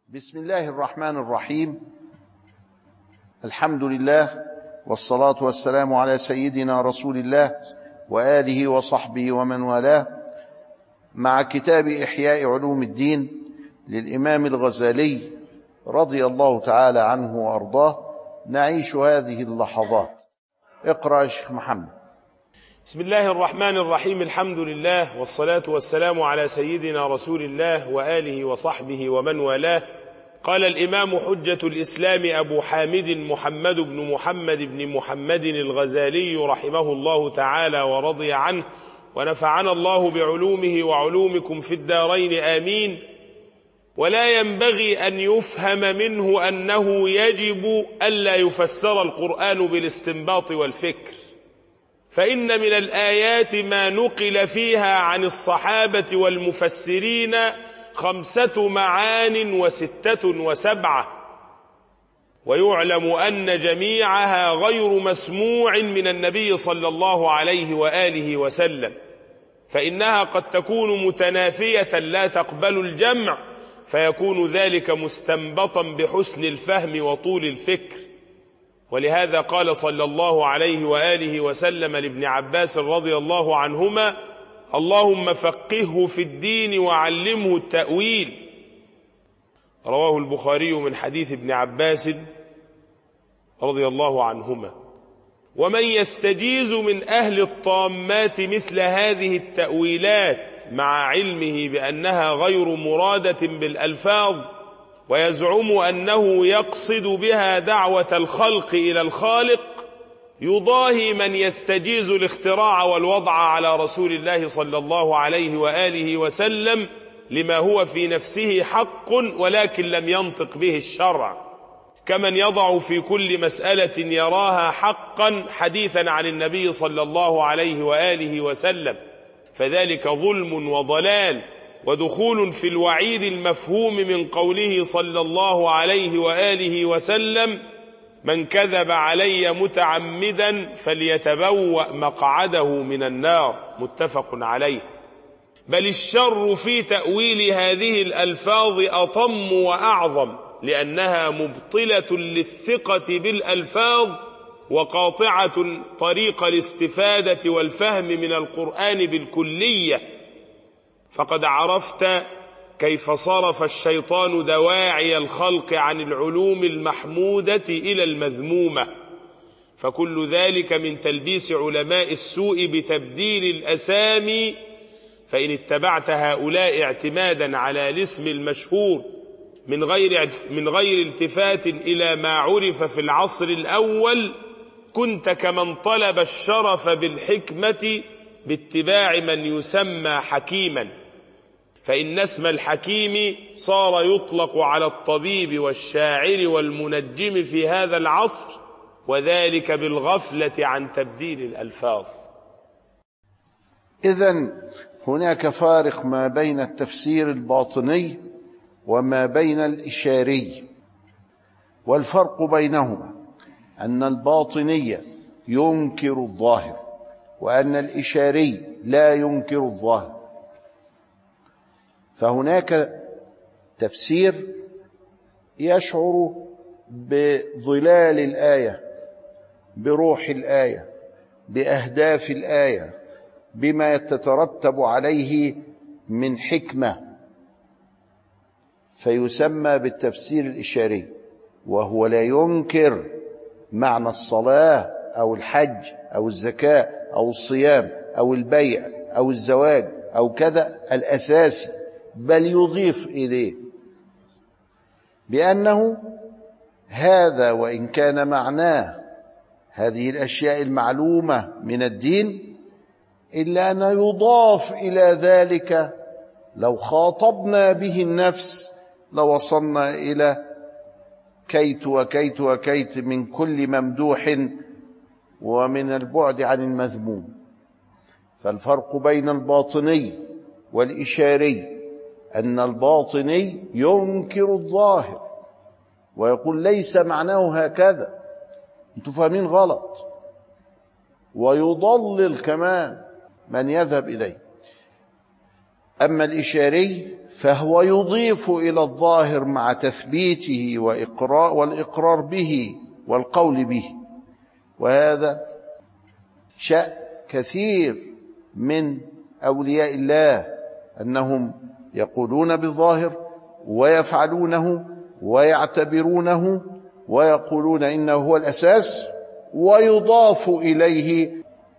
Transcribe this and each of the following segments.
بسم الله الرحمن الرحيم الحمد لله والصلاة والسلام على سيدنا رسول الله وآله وصحبه ومن والاه مع كتاب إحياء علوم الدين للإمام الغزالي رضي الله تعالى عنه وأرضاه نعيش هذه اللحظات اقرأ يا شيخ محمد بسم الله الرحمن الرحيم الحمد لله والصلاة والسلام على سيدنا رسول الله وآله وصحبه ومن والاه قال الإمام حجة الإسلام أبو حامد محمد بن محمد بن محمد الغزالي رحمه الله تعالى ورضي عنه ونفعنا الله بعلومه وعلومكم في الدارين آمين ولا ينبغي أن يفهم منه أنه يجب ألا يفسر القرآن بالاستنباط والفكر فإن من الآيات ما نقل فيها عن الصحابة والمفسرين خمسة معان وستة وسبعة ويعلم أن جميعها غير مسموع من النبي صلى الله عليه وآله وسلم فإنها قد تكون متنافية لا تقبل الجمع فيكون ذلك مستنبطا بحسن الفهم وطول الفكر ولهذا قال صلى الله عليه وآله وسلم لابن عباس رضي الله عنهما اللهم فقهه في الدين وعلمه التأويل رواه البخاري من حديث ابن عباس رضي الله عنهما ومن يستجيز من أهل الطامات مثل هذه التأويلات مع علمه بأنها غير مرادة بالألفاظ ويزعم أنه يقصد بها دعوة الخلق إلى الخالق يضاهي من يستجيز الاختراع والوضع على رسول الله صلى الله عليه وآله وسلم لما هو في نفسه حق ولكن لم ينطق به الشرع كمن يضع في كل مسألة يراها حقا حديثا عن النبي صلى الله عليه وآله وسلم فذلك ظلم وضلال ودخول في الوعيد المفهوم من قوله صلى الله عليه وآله وسلم من كذب علي متعمدا فليتبوأ مقعده من النار متفق عليه بل الشر في تأويل هذه الألفاظ أطم وأعظم لأنها مبطلة للثقة بالألفاظ وقاطعة طريق الاستفادة والفهم من القرآن بالكلية فقد عرفت كيف صرف الشيطان دواعي الخلق عن العلوم المحمودة إلى المذمومة فكل ذلك من تلبيس علماء السوء بتبديل الأسامي فإن اتبعت هؤلاء اعتمادا على الاسم المشهور من غير من غير التفات إلى ما عرف في العصر الأول كنت كمن طلب الشرف بالحكمة باتباع من يسمى حكيما فإن اسم الحكيم صار يطلق على الطبيب والشاعر والمنجم في هذا العصر وذلك بالغفلة عن تبديل الألفاظ إذا هناك فارق ما بين التفسير الباطني وما بين الإشاري والفرق بينهما أن الباطنية ينكر الظاهر وأن الإشاري لا ينكر الظاهر فهناك تفسير يشعر بظلال الآية بروح الآية بأهداف الآية بما يتترتب عليه من حكمة فيسمى بالتفسير الإشاري وهو لا ينكر معنى الصلاة أو الحج أو الزكاة أو الصيام أو البيع أو الزواج أو كذا الأساسي بل يضيف إليه بأنه هذا وإن كان معناه هذه الأشياء المعلومة من الدين إلا أن يضاف إلى ذلك لو خاطبنا به النفس لوصلنا إلى كيت وكيت وكيت من كل ممدوح ومن البعد عن المذموم فالفرق بين الباطني والإشاري أن الباطني ينكر الظاهر ويقول ليس معناه هكذا انتوا فاهمين غلط ويضلل كمان من يذهب إليه أما الإشاري فهو يضيف إلى الظاهر مع تثبيته وإقرار والإقرار به والقول به وهذا شأن كثير من أولياء الله أنهم يقولون بالظاهر ويفعلونه ويعتبرونه ويقولون إنه هو الأساس ويضاف إليه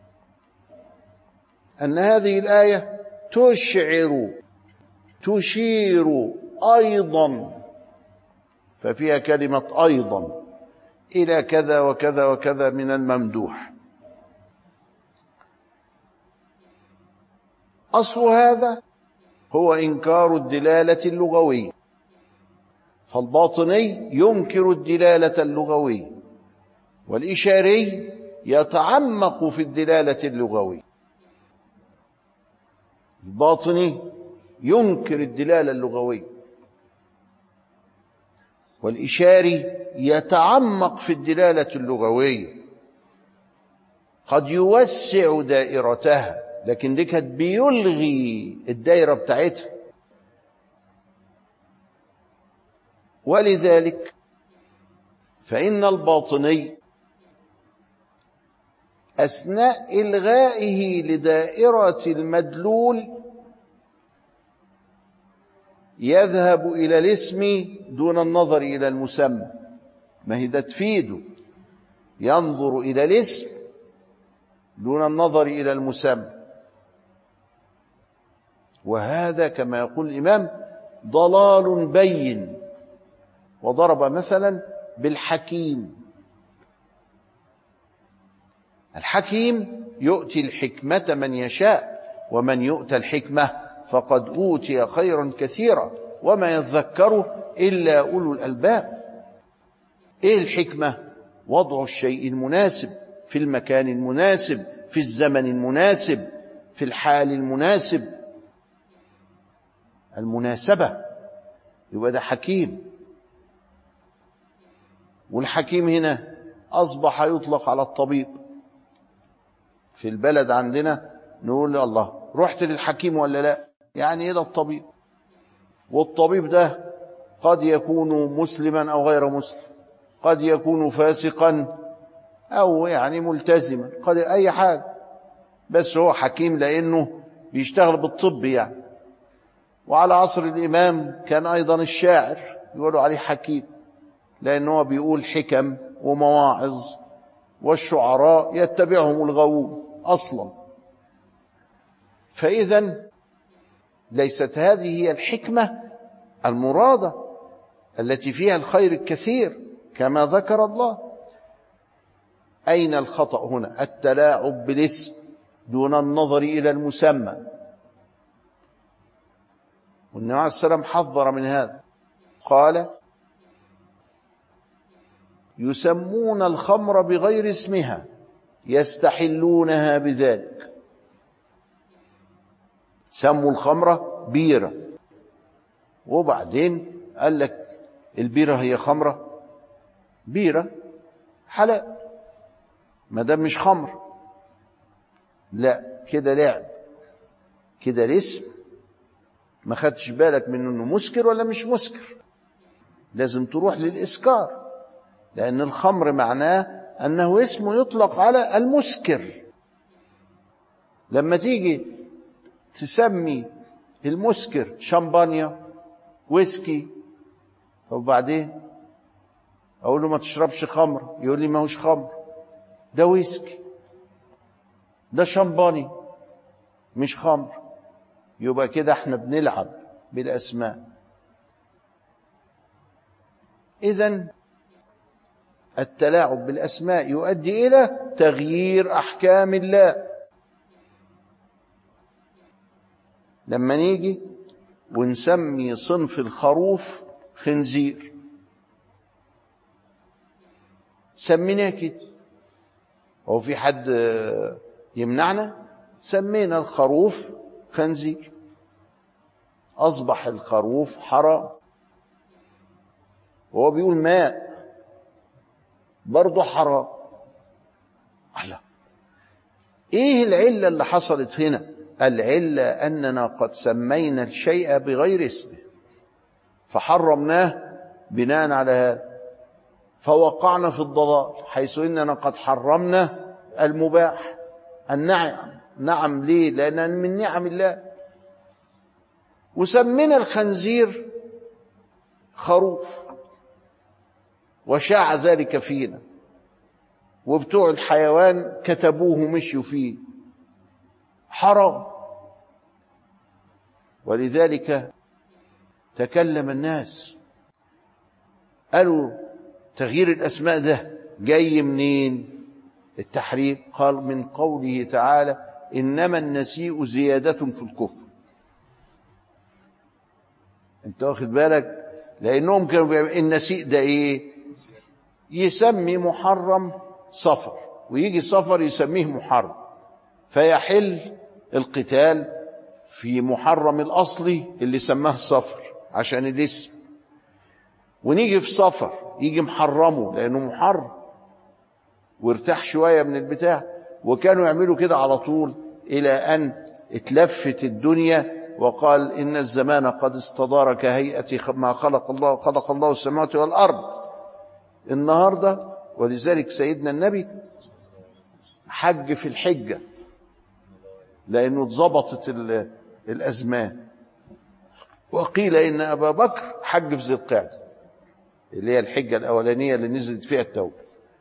أن هذه الآية تشعر تشير أيضا ففيها كلمة أيضا إلى كذا وكذا وكذا من الممدوح أصل هذا هو إنكار الدلالة اللغوية فالباطني ينكر الدلالة اللغوية والإشاري يتعمق في الدلالة اللغوية الباطني ينكر الدلالة اللغوية والإشاري يتعمق في الدلالة اللغوية قد يوسع دائرتها لكن دي كانت بيلغي الدائرة بتاعتها ولذلك فإن الباطني أثناء إلغائه لدائرة المدلول يذهب إلى الاسم دون النظر إلى المسمى ما هي ده تفيده ينظر إلى الاسم دون النظر إلى المسمى وهذا كما يقول الإمام ضلال بين وضرب مثلا بالحكيم الحكيم يؤتي الحكمة من يشاء ومن يؤتى الحكمة فقد أوتي خيرا كثيرا وما يذكر إلا أولو الألباب إيه الحكمة؟ وضع الشيء المناسب في المكان المناسب في الزمن المناسب في الحال المناسب المناسبة يبقى ده حكيم والحكيم هنا أصبح يطلق على الطبيب في البلد عندنا نقول الله رحت للحكيم ولا لا يعني ايه ده الطبيب والطبيب ده قد يكون مسلما او غير مسلم قد يكون فاسقا او يعني ملتزما قد اي حاجه بس هو حكيم لانه بيشتغل بالطب يعني وعلى عصر الامام كان ايضا الشاعر يقولوا عليه حكيم لانه هو بيقول حكم ومواعظ والشعراء يتبعهم الغاوون اصلا فاذا ليست هذه هي الحكمه المراده التي فيها الخير الكثير كما ذكر الله اين الخطا هنا التلاعب بالاسم دون النظر الى المسمى والنبي عليه السلام حذر من هذا قال يسمون الخمر بغير اسمها يستحلونها بذلك سموا الخمرة بيرة وبعدين قال لك البيرة هي خمرة بيرة حلال ما دام مش خمر لا كده لعب كده الاسم ما خدتش بالك من انه مسكر ولا مش مسكر لازم تروح للاسكار لان الخمر معناه انه اسم يطلق على المسكر لما تيجي تسمي المسكر شمبانيا ويسكي طب بعدين اقول له ما تشربش خمر يقول لي ما هوش خمر ده ويسكي ده شمباني مش خمر يبقى كده احنا بنلعب بالاسماء اذا التلاعب بالاسماء يؤدي الى تغيير احكام الله لما نيجي ونسمي صنف الخروف خنزير سميناه كده هو في حد يمنعنا سمينا الخروف خنزير أصبح الخروف حرام وهو بيقول ماء برضه حرام الله ايه العلة اللي حصلت هنا العلة أننا قد سمينا الشيء بغير اسمه فحرمناه بناء على هذا فوقعنا في الضلال حيث إننا قد حرمنا المباح النعم نعم ليه لأن من نعم الله وسمينا الخنزير خروف وشاع ذلك فينا وبتوع الحيوان كتبوه مشوا فيه حرام ولذلك تكلم الناس قالوا تغيير الأسماء ده جاي منين التحريم قال من قوله تعالى إنما النسيء زيادة في الكفر انت واخد بالك لأنهم كانوا بيعملوا النسيء ده إيه يسمي محرم صفر ويجي صفر يسميه محرم فيحل القتال في محرم الأصلي اللي سماه صفر عشان الاسم ونيجي في صفر يجي محرمه لأنه محرم وارتاح شوية من البتاع وكانوا يعملوا كده على طول إلى أن اتلفت الدنيا وقال إن الزمان قد استدار كهيئة ما خلق الله خلق الله السماوات والأرض النهاردة ولذلك سيدنا النبي حج في الحجة لأنه اتظبطت الأزمان وقيل إن أبا بكر حج في ذي القعدة اللي هي الحجة الأولانية اللي نزلت فيها التوبة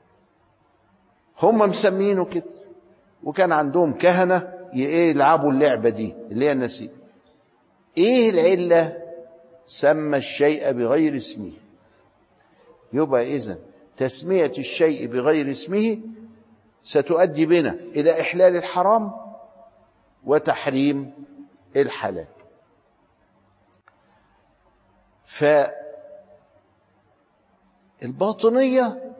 هم مسمينه كده وكان عندهم كهنة ايه يلعبوا اللعبة دي اللي هي النسيء ايه العلة سمى الشيء بغير اسمه يبقى اذا تسمية الشيء بغير اسمه ستؤدي بنا إلى إحلال الحرام وتحريم الحلال فالباطنية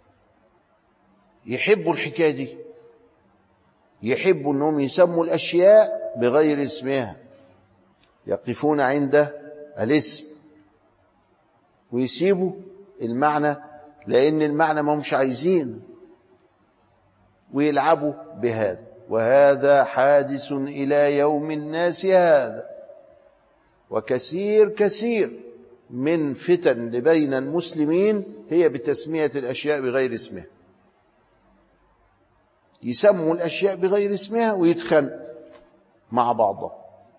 يحبوا الحكاية دي يحبوا أنهم يسموا الأشياء بغير اسمها يقفون عند الاسم ويسيبوا المعنى لأن المعنى ما مش عايزين ويلعبوا بهذا وهذا حادث إلى يوم الناس هذا وكثير كثير من فتن بين المسلمين هي بتسمية الأشياء بغير اسمها يسموا الأشياء بغير اسمها ويتخانقوا مع بعضهم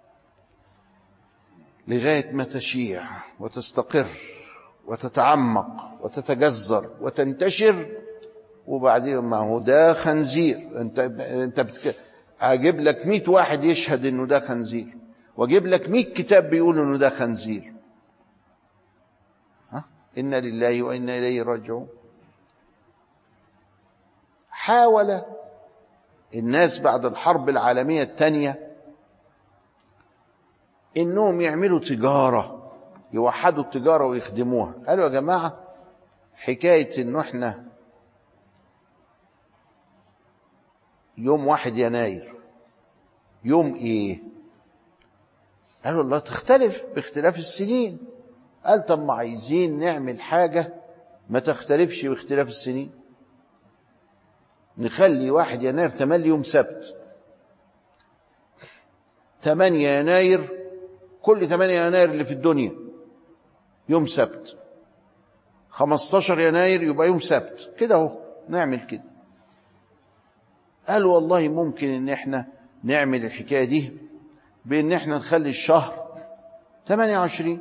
لغاية ما تشيع وتستقر وتتعمق وتتجذر وتنتشر وبعدين ما هو ده خنزير انت انت بتك... اجيب لك 100 واحد يشهد انه ده خنزير واجيب لك 100 كتاب بيقول انه ده خنزير ها انا لله وانا اليه راجعون حاول الناس بعد الحرب العالميه الثانيه انهم يعملوا تجاره يوحدوا التجاره ويخدموها قالوا يا جماعه حكايه انه احنا يوم واحد يناير يوم ايه قالوا الله تختلف باختلاف السنين قال طب ما عايزين نعمل حاجة ما تختلفش باختلاف السنين نخلي واحد يناير تملي يوم سبت تمانية يناير كل تمانية يناير اللي في الدنيا يوم سبت خمستاشر يناير يبقى يوم سبت كده اهو نعمل كده قالوا والله ممكن ان احنا نعمل الحكايه دي بان احنا نخلي الشهر 28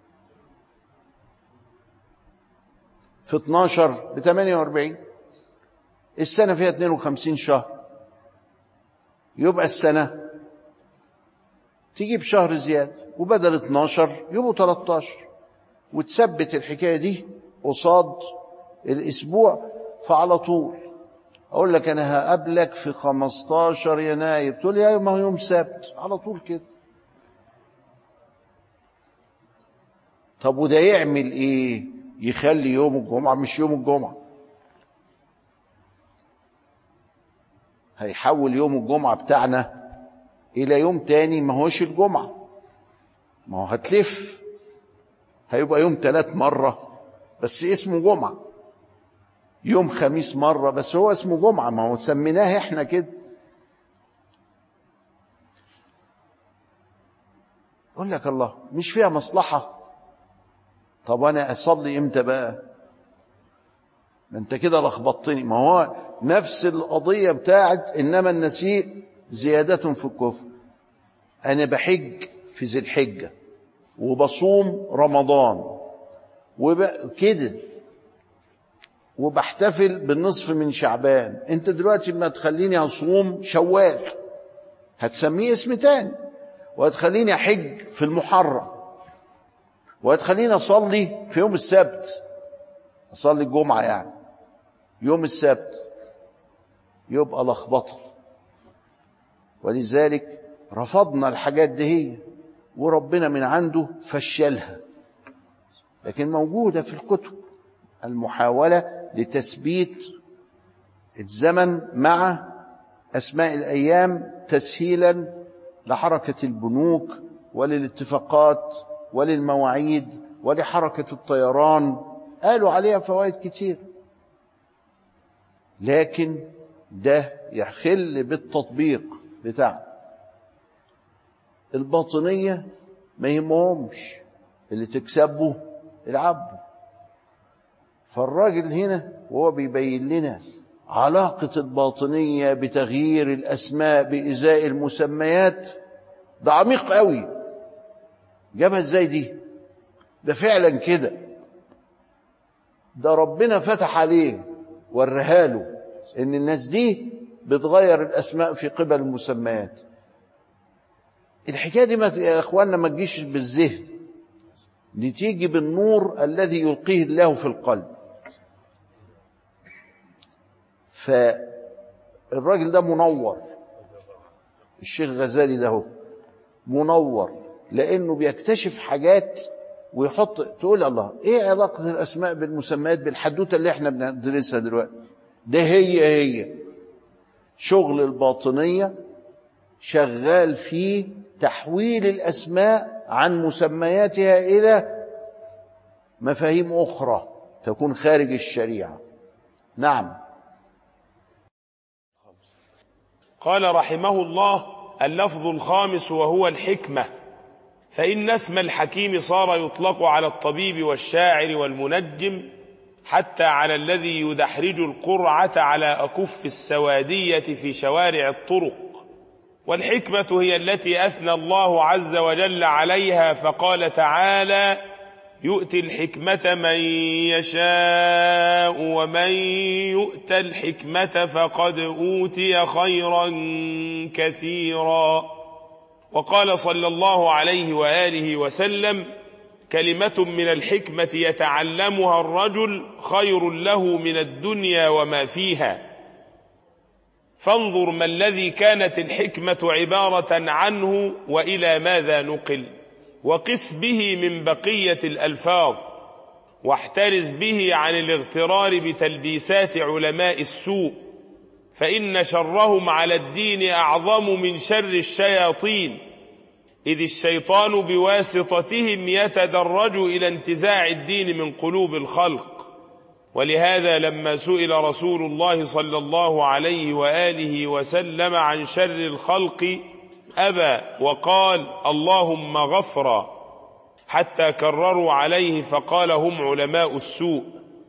في 12 ب 48 السنه فيها 52 شهر يبقى السنه تجيب شهر زياده وبدل 12 يبقوا 13 وتثبت الحكايه دي قصاد الاسبوع فعلى طول اقول لك انا هقابلك في 15 يناير تقول لي ايوه ما هو يوم سبت على طول كده طب وده يعمل ايه يخلي يوم الجمعه مش يوم الجمعه هيحول يوم الجمعه بتاعنا الى يوم تاني ما هوش الجمعه ما هو هتلف هيبقى يوم ثلاث مره بس اسمه جمعه يوم خميس مرة بس هو اسمه جمعة ما هو سميناه احنا كده يقول لك الله مش فيها مصلحة طب أنا أصلي إمتى بقى ما أنت كده لخبطتني ما هو نفس القضية بتاعت إنما النسيء زيادة في الكفر أنا بحج في ذي الحجة وبصوم رمضان وكده وبحتفل بالنصف من شعبان انت دلوقتي ما تخليني اصوم شوال هتسميه اسم تاني وهتخليني احج في المحرم وهتخليني اصلي في يوم السبت اصلي الجمعه يعني يوم السبت يبقى لخبطه ولذلك رفضنا الحاجات دي هي وربنا من عنده فشلها لكن موجوده في الكتب المحاوله لتثبيت الزمن مع اسماء الايام تسهيلا لحركه البنوك وللاتفاقات وللمواعيد ولحركه الطيران قالوا عليها فوائد كتير لكن ده يخل بالتطبيق بتاعه الباطنيه ما يهمهمش اللي تكسبه العبه فالراجل هنا وهو بيبين لنا علاقة الباطنية بتغيير الأسماء بإزاء المسميات ده عميق قوي جابها ازاي دي ده فعلا كده ده ربنا فتح عليه ورها له ان الناس دي بتغير الاسماء في قبل المسميات الحكايه دي ما يا اخواننا ما تجيش بالذهن دي تيجي بالنور الذي يلقيه الله في القلب فالراجل ده منور الشيخ غزالي ده هو منور لانه بيكتشف حاجات ويحط تقول الله ايه علاقه الاسماء بالمسميات بالحدوته اللي احنا بندرسها دلوقتي ده هي هي شغل الباطنيه شغال في تحويل الاسماء عن مسمياتها الى مفاهيم اخرى تكون خارج الشريعه نعم قال رحمه الله اللفظ الخامس وهو الحكمة فإن اسم الحكيم صار يطلق على الطبيب والشاعر والمنجم حتى على الذي يدحرج القرعة على أكف السوادية في شوارع الطرق والحكمة هي التي أثنى الله عز وجل عليها فقال تعالى يؤتي الحكمة من يشاء ومن يؤت الحكمة فقد أوتي خيرا كثيرا وقال صلى الله عليه وآله وسلم كلمة من الحكمة يتعلمها الرجل خير له من الدنيا وما فيها فانظر ما الذي كانت الحكمة عبارة عنه وإلى ماذا نقل وقس به من بقية الألفاظ واحترز به عن الاغترار بتلبيسات علماء السوء فإن شرهم على الدين أعظم من شر الشياطين إذ الشيطان بواسطتهم يتدرج إلى انتزاع الدين من قلوب الخلق ولهذا لما سئل رسول الله صلى الله عليه وآله وسلم عن شر الخلق أبى وقال اللهم غفرا حتى كرروا عليه فقال هم علماء السوء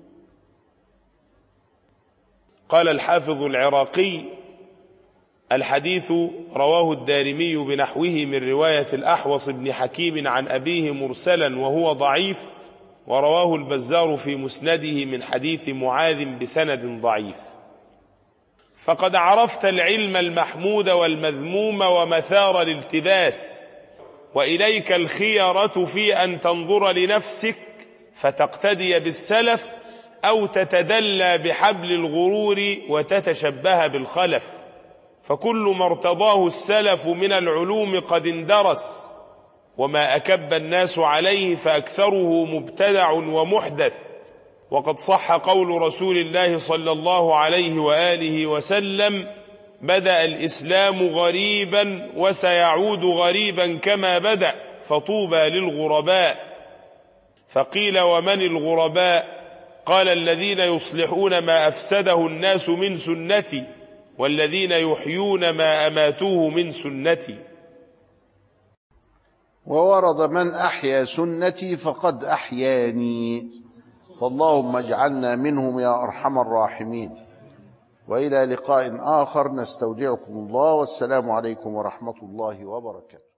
قال الحافظ العراقي الحديث رواه الدارمي بنحوه من رواية الأحوص بن حكيم عن أبيه مرسلا وهو ضعيف ورواه البزار في مسنده من حديث معاذ بسند ضعيف فقد عرفت العلم المحمود والمذموم ومثار الالتباس وإليك الخيرة في أن تنظر لنفسك فتقتدي بالسلف أو تتدلى بحبل الغرور وتتشبه بالخلف فكل ما ارتضاه السلف من العلوم قد اندرس وما أكب الناس عليه فأكثره مبتدع ومحدث وقد صح قول رسول الله صلى الله عليه وآله وسلم بدأ الإسلام غريبا وسيعود غريبا كما بدأ فطوبى للغرباء فقيل ومن الغرباء قال الذين يصلحون ما أفسده الناس من سنتي والذين يحيون ما أماتوه من سنتي وورد من أحيا سنتي فقد أحياني فاللهم اجعلنا منهم يا أرحم الراحمين وإلى لقاء آخر نستودعكم الله والسلام عليكم ورحمة الله وبركاته